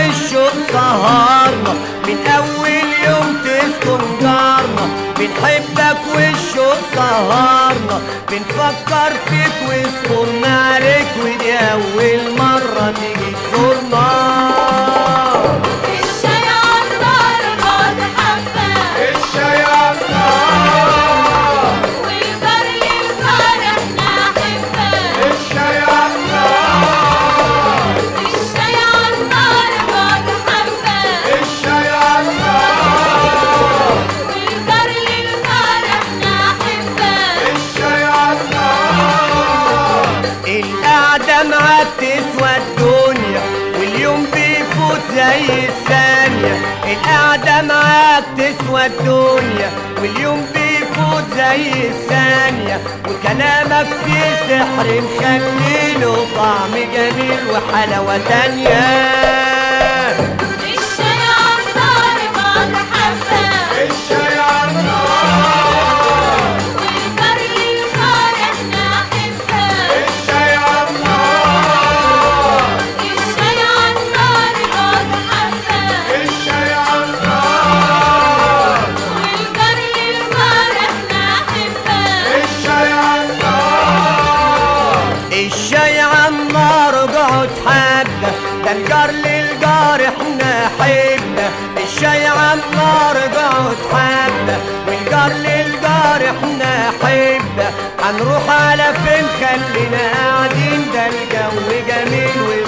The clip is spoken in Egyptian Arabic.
والشوق سهرنا من اول يوم تسكن جارنا بنحبك والشوق سهرنا بنفكر فيك وصبرنا عليك ودي اول مرة تيجي تزورنا الشاي عالنار بعد حبة الشاي عالنار والجار للجار احنا أحبة الشاي عالنار الشاي عالنار بعد حبة الشاي عالنار والجار للجار احنا أحبة الشاي عالنار القعدة معاك تسوى الدنيا واليوم بيفوت زي الثانية القعدة معاك تسوى الدنيا واليوم بيفوت زي الثانية وكلامك فيه سحر مخليله طعم جميل وحلاوة تانية الشاي عالنار بعد حبة الشاي عالنار والجار للجار احنا أحبة الشاي عالنار الشاي عالنار بعد حبة الشاي عالنار والجار للجار احنا أحبة الشاي عالنار الشاي عالنار اقعد حبة ده الجار للجار احنا حبة الشاي عالنار اقعد حبة والجار للجار احنا حبة هنروح على فين خلينا قاعدين ده الجو جميل